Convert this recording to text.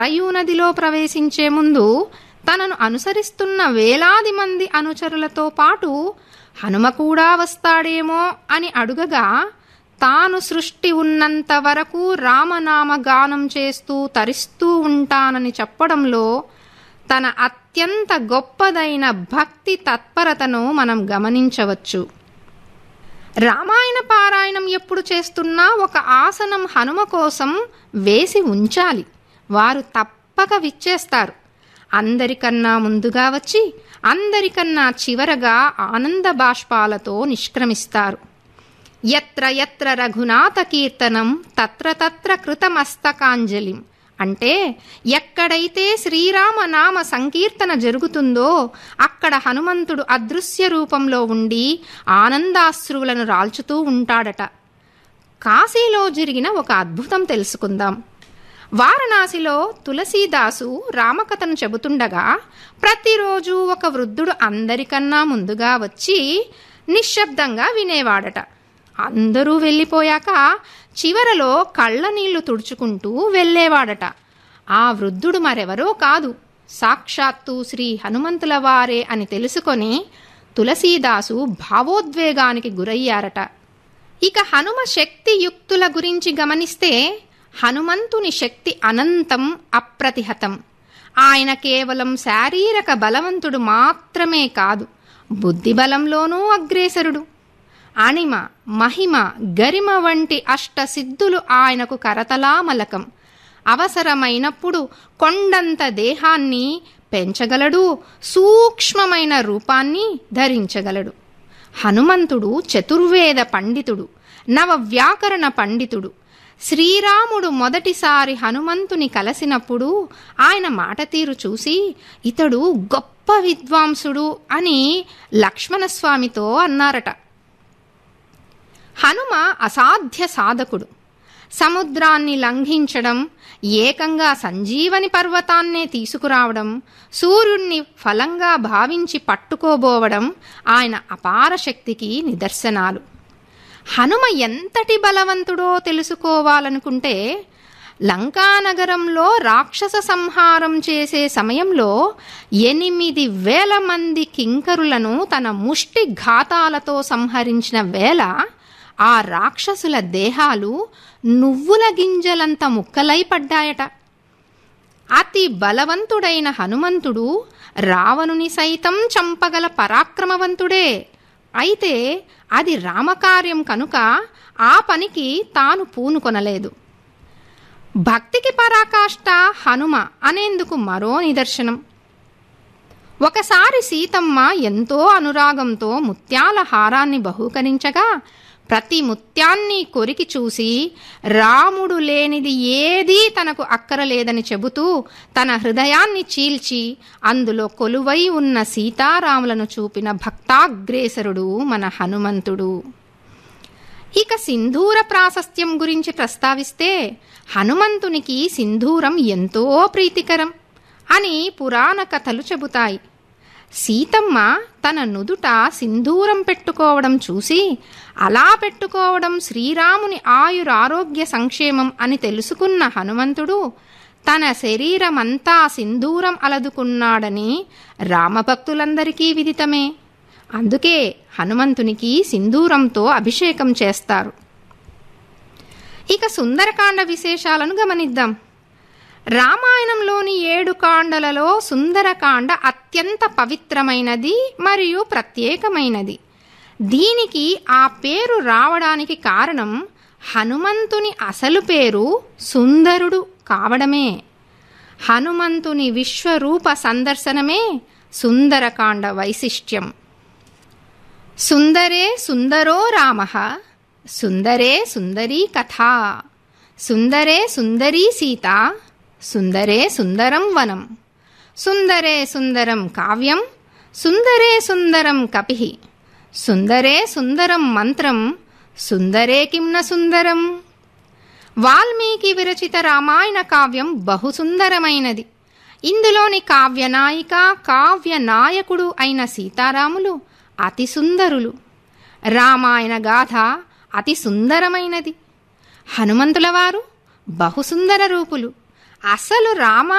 సరయూ నదిలో ప్రవేశించే ముందు తనను అనుసరిస్తున్న వేలాది మంది అనుచరులతో పాటు హనుమ కూడా వస్తాడేమో అని అడుగగా తాను సృష్టి ఉన్నంత వరకు రామనామ గానం చేస్తూ తరిస్తూ ఉంటానని చెప్పడంలో తన అత్యంత గొప్పదైన భక్తి తత్పరతను మనం గమనించవచ్చు రామాయణ పారాయణం ఎప్పుడు చేస్తున్నా ఒక ఆసనం హనుమ కోసం వేసి ఉంచాలి వారు తప్పక విచ్చేస్తారు అందరికన్నా ముందుగా వచ్చి అందరికన్నా చివరగా ఆనంద బాష్పాలతో నిష్క్రమిస్తారు ఎత్ర ఎత్ర రఘునాథ కీర్తనం తత్ర తత్ర కృతమస్తకాంజలిం అంటే ఎక్కడైతే శ్రీరామ నామ సంకీర్తన జరుగుతుందో అక్కడ హనుమంతుడు అదృశ్య రూపంలో ఉండి ఆనందాశ్రువులను రాల్చుతూ ఉంటాడట కాశీలో జరిగిన ఒక అద్భుతం తెలుసుకుందాం వారణాసిలో తులసీదాసు రామకథను చెబుతుండగా ప్రతిరోజు ఒక వృద్ధుడు అందరికన్నా ముందుగా వచ్చి నిశ్శబ్దంగా వినేవాడట అందరూ వెళ్ళిపోయాక చివరలో కళ్ళ నీళ్లు తుడుచుకుంటూ వెళ్ళేవాడట ఆ వృద్ధుడు మరెవరో కాదు సాక్షాత్తు శ్రీ హనుమంతుల వారే అని తెలుసుకొని తులసీదాసు భావోద్వేగానికి గురయ్యారట ఇక హనుమ శక్తి యుక్తుల గురించి గమనిస్తే హనుమంతుని శక్తి అనంతం అప్రతిహతం ఆయన కేవలం శారీరక బలవంతుడు మాత్రమే కాదు బుద్ధి బలంలోనూ అగ్రేసరుడు అణిమ మహిమ గరిమ వంటి అష్ట సిద్ధులు ఆయనకు కరతలామలకం అవసరమైనప్పుడు కొండంత దేహాన్ని పెంచగలడు సూక్ష్మమైన రూపాన్ని ధరించగలడు హనుమంతుడు చతుర్వేద పండితుడు నవ వ్యాకరణ పండితుడు శ్రీరాముడు మొదటిసారి హనుమంతుని కలిసినప్పుడు ఆయన మాట తీరు చూసి ఇతడు గొప్ప విద్వాంసుడు అని లక్ష్మణస్వామితో అన్నారట హనుమ అసాధ్య సాధకుడు సముద్రాన్ని లంఘించడం ఏకంగా సంజీవని పర్వతాన్నే తీసుకురావడం సూర్యుణ్ణి ఫలంగా భావించి పట్టుకోబోవడం ఆయన అపార శక్తికి నిదర్శనాలు హనుమ ఎంతటి బలవంతుడో తెలుసుకోవాలనుకుంటే లంకానగరంలో రాక్షస సంహారం చేసే సమయంలో ఎనిమిది వేల మంది కింకరులను తన ముష్టి ఘాతాలతో సంహరించిన వేళ ఆ రాక్షసుల దేహాలు నువ్వుల గింజలంత ముక్కలై పడ్డాయట అతి బలవంతుడైన హనుమంతుడు రావణుని సైతం చంపగల పరాక్రమవంతుడే అయితే అది రామకార్యం కనుక ఆ పనికి తాను పూనుకొనలేదు భక్తికి పరాకాష్ట హనుమ అనేందుకు మరో నిదర్శనం ఒకసారి సీతమ్మ ఎంతో అనురాగంతో ముత్యాల హారాన్ని బహూకరించగా ప్రతి ముత్యాన్ని కొరికి చూసి రాముడు లేనిది ఏదీ తనకు అక్కరలేదని చెబుతూ తన హృదయాన్ని చీల్చి అందులో కొలువై ఉన్న సీతారాములను చూపిన భక్తాగ్రేసరుడు మన హనుమంతుడు ఇక సింధూర ప్రాశస్త్యం గురించి ప్రస్తావిస్తే హనుమంతునికి సింధూరం ఎంతో ప్రీతికరం అని పురాణ కథలు చెబుతాయి సీతమ్మ తన నుదుట సింధూరం పెట్టుకోవడం చూసి అలా పెట్టుకోవడం శ్రీరాముని ఆయురారోగ్య సంక్షేమం అని తెలుసుకున్న హనుమంతుడు తన శరీరమంతా సింధూరం అలదుకున్నాడని రామభక్తులందరికీ విదితమే అందుకే హనుమంతునికి సింధూరంతో అభిషేకం చేస్తారు ఇక సుందరకాండ విశేషాలను గమనిద్దాం రామాయణంలోని ఏడు కాండలలో సుందరకాండ అత్యంత పవిత్రమైనది మరియు ప్రత్యేకమైనది దీనికి ఆ పేరు రావడానికి కారణం హనుమంతుని అసలు పేరు సుందరుడు కావడమే హనుమంతుని విశ్వరూప సందర్శనమే సుందరకాండ వైశిష్ట్యం సుందరే సుందరో రామ సుందరే సుందరీ కథా సుందరే సుందరీ సీత సుందరే సుందరం వనం సుందరే సుందరం కావ్యం సుందరే సుందరం కపి సుందరే సుందరం మంత్రం సుందరే కింన సుందరం వాల్మీకి విరచిత రామాయణ కావ్యం బహు సుందరమైనది ఇందులోని కావ్యనాయిక కావ్యనాయకుడు అయిన సీతారాములు అతి సుందరులు రామాయణ గాథ అతి సుందరమైనది హనుమంతుల వారు బహుసుందర రూపులు అసలు రామ